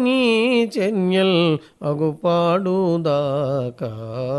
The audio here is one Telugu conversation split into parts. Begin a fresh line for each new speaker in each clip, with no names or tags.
నీ చెన్యల్ అగుపాడుదాకా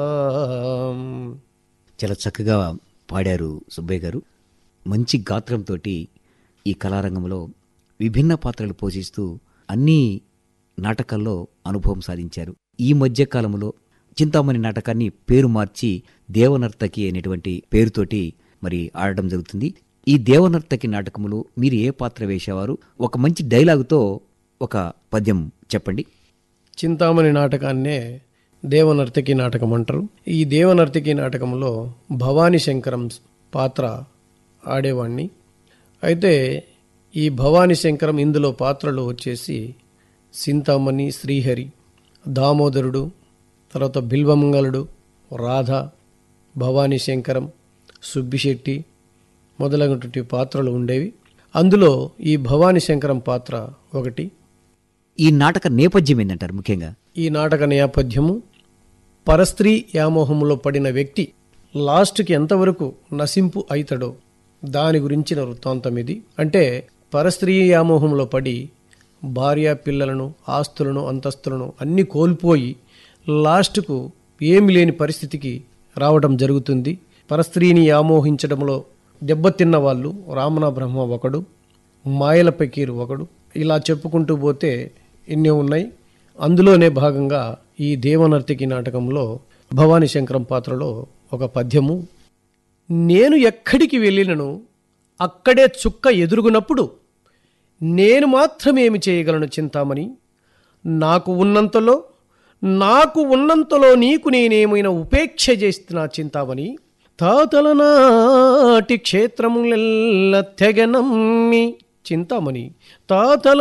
చాలా చక్కగా పాడారు సుబ్బయ్య గారు మంచి గాత్రంతో ఈ కళారంగంలో విభిన్న పాత్రలు పోషిస్తూ అన్ని నాటకాల్లో అనుభవం సాధించారు ఈ మధ్య కాలంలో చింతామణి నాటకాన్ని పేరు మార్చి దేవనర్తకి అనేటువంటి పేరుతోటి మరి ఆడడం జరుగుతుంది ఈ దేవనర్తకి నాటకములో మీరు ఏ పాత్ర వేసేవారు ఒక మంచి డైలాగుతో ఒక పద్యం చెప్పండి
చింతామణి నాటకాన్నే దేవనర్తకి నాటకం అంటారు ఈ దేవనర్తకి నాటకంలో భవానీ శంకరం పాత్ర ఆడేవాణ్ణి అయితే ఈ భవానీ శంకరం ఇందులో పాత్రలు వచ్చేసి సింతామణి శ్రీహరి దామోదరుడు తర్వాత బిల్వమంగళుడు రాధ భవానీ శంకరం సుబ్బిశెట్టి మొదలైనటువంటి పాత్రలు ఉండేవి అందులో ఈ భవానీ శంకరం పాత్ర ఒకటి
ఈ నాటక నేపథ్యం ఏంటంటారు ముఖ్యంగా
ఈ నాటక నేపథ్యము పరస్త్రీ వ్యామోహంలో పడిన వ్యక్తి లాస్ట్కి ఎంతవరకు నశింపు అవుతాడో దాని గురించిన వృత్తాంతం ఇది అంటే పరస్త్రీ వ్యామోహంలో పడి భార్య పిల్లలను ఆస్తులను అంతస్తులను అన్ని కోల్పోయి లాస్ట్కు ఏమి లేని పరిస్థితికి రావడం జరుగుతుంది పరస్త్రీని వ్యామోహించడంలో దెబ్బతిన్న వాళ్ళు రామణ బ్రహ్మ ఒకడు మాయల పకీరు ఒకడు ఇలా చెప్పుకుంటూ పోతే ఎన్నో ఉన్నాయి అందులోనే భాగంగా ఈ దేవనర్తికి నాటకంలో భవానీ శంకరం పాత్రలో ఒక పద్యము నేను ఎక్కడికి వెళ్ళినను అక్కడే చుక్క ఎదురుగునప్పుడు నేను మాత్రమేమి చేయగలను చింతామణి నాకు ఉన్నంతలో నాకు ఉన్నంతలో నీకు నేనేమైనా ఉపేక్ష చేస్తున్నా చింతామణి తాతల నాటి క్షేత్రములెల్ల తెగనమ్మి చింతామణి తాతల